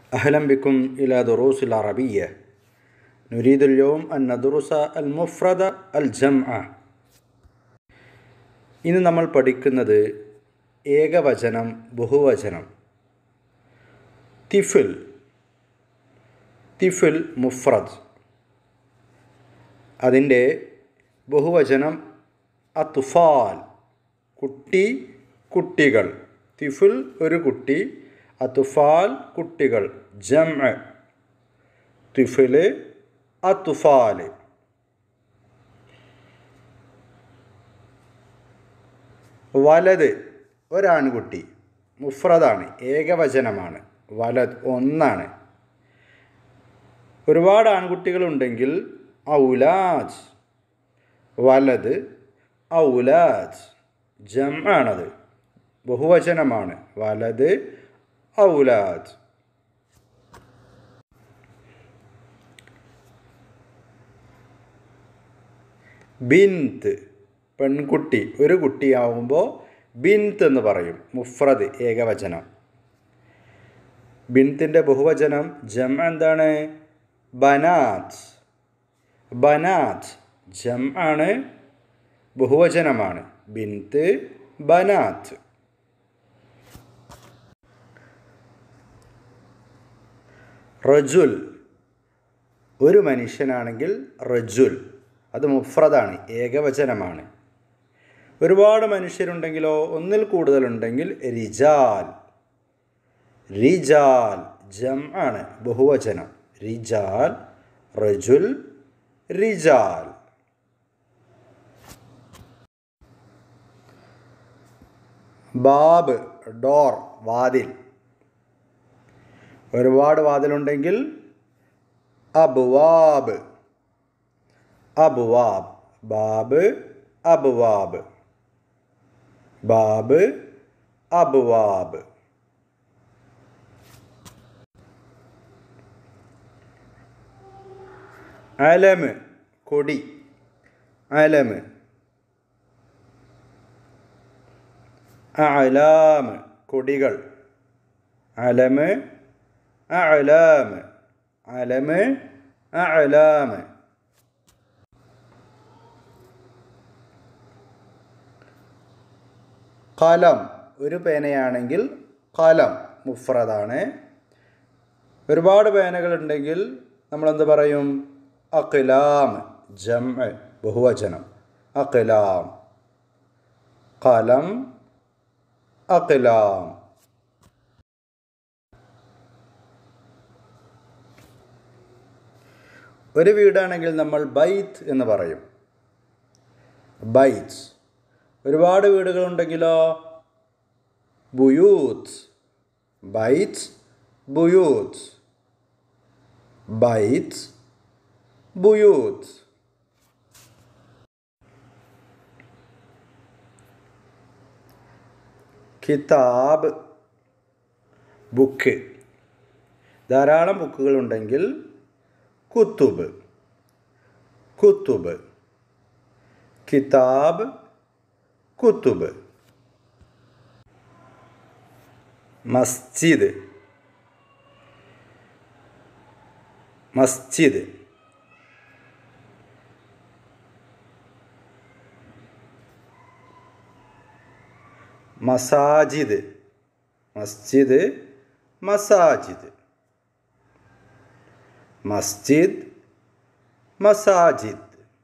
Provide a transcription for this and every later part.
أهلا بكم إلى دروس العربية نريد اليوم أن ندرس المفرد الجمع ഇന്ന് നമ്മൾ പഠിക്കുന്നത് ഏകവചനം ബഹുവചനം തിഫിൽ തിഫിൽ മുഫ്രദ് അതിൻ്റെ ബഹുവചനം അത്തുഫാൽ കുട്ടി കുട്ടികൾ തിഫുൽ ഒരു കുട്ടി അത്തുഫാൽ കുട്ടികൾ ജം തിഫില് അത്തുഫാല് വലത് ഒരാൺകുട്ടി മുഫ്രദാണ് ഏകവചനമാണ് വലത് ഒന്നാണ് ഒരുപാട് ആൺകുട്ടികളുണ്ടെങ്കിൽ ഔലാജ് വലത് ഔലാജ് ജം ആണത് ബഹുവചനമാണ് വലത് ഔലാദ് ബിന്ത് പെൺകുട്ടി ഒരു കുട്ടിയാവുമ്പോൾ ബിന്ത് എന്ന് പറയും മുഫ്രദ് ഏകവചനം ബിന്തിൻ്റെ ബഹുവചനം ജം എന്താണ് ബനാത്ത് ബനാത്ത് ജം ആണ് ബഹുവചനമാണ് ബിന്ത് ബനാത്ത് റജുൽ ഒരു മനുഷ്യനാണെങ്കിൽ റജുൽ അത് മുഫ്രദാണ് ഏകവചനമാണ് ഒരുപാട് മനുഷ്യരുണ്ടെങ്കിലോ ഒന്നിൽ കൂടുതലുണ്ടെങ്കിൽ റിജാൽ റിജാൽ ജം ആണ് ബഹുവചനം റിജാൽ റജുൽ റിജാൽ ബാബ് ഡോർ വാതിൽ ഒരുപാട് വാതിലുണ്ടെങ്കിൽ അബ്വാബ് അബ്വാബ് ബാബ് അബ്വാബ് ബാബ് അബ്വാബ് അലമ് കൊടി അലമ് അലാമ് കൊടികൾ അലമ് അലാമ് അലമ് അലാമ് കലം ഒരു പേനയാണെങ്കിൽ കലം മുഫ്രദാണ് ഒരുപാട് പേനകളുണ്ടെങ്കിൽ നമ്മളെന്ത് പറയും അഖിലാം ജം ബഹുവചനം അഖിലാം കലം അഖിലാം ഒരു വീടാണെങ്കിൽ നമ്മൾ ബൈത്ത് എന്ന് പറയും ബൈത്ത് ഒരുപാട് വീടുകളുണ്ടെങ്കിലോ ബുയൂത്ത് ബൈത്ത് ബുയൂത്ത് ബൈത്ത് ബുയൂത്ത് കിതാബ് ബുക്ക് ധാരാളം ബുക്കുകളുണ്ടെങ്കിൽ കുത്തുബ് കുത്തുബ് കിതാബ് കുത്തുബ് മസ്ജിദ് മസ്ജിദ് മസാജിദ് മസ്ജിദ് മസാജിദ് മസ്ജിദ് മസാജിദ്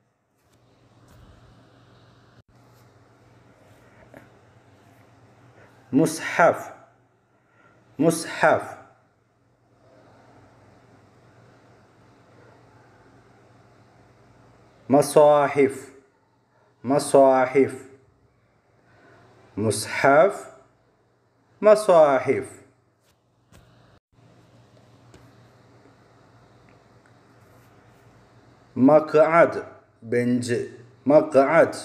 മുസ്ഹഫ് മുസ്ഹഫ് മസ്വാഹിഫ് മസ്വാഹിഫ് മുസ്ഹഫ് മസ്വാഹിഫ് മഖഅദ് ബെഞ്ച് മഖഅദ്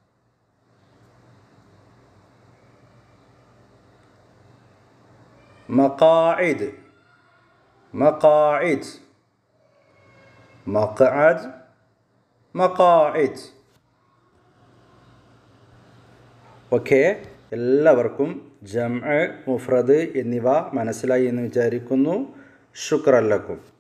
മഖാഇദ് മഖാഇദ് മഖഅദ് മഖാഇദ് ഓക്കെ എല്ലാവർക്കും ജം മുഫ്രദ് എന്നിവ മനസ്സിലായി എന്ന് വിചാരിക്കുന്നു شكرا لكم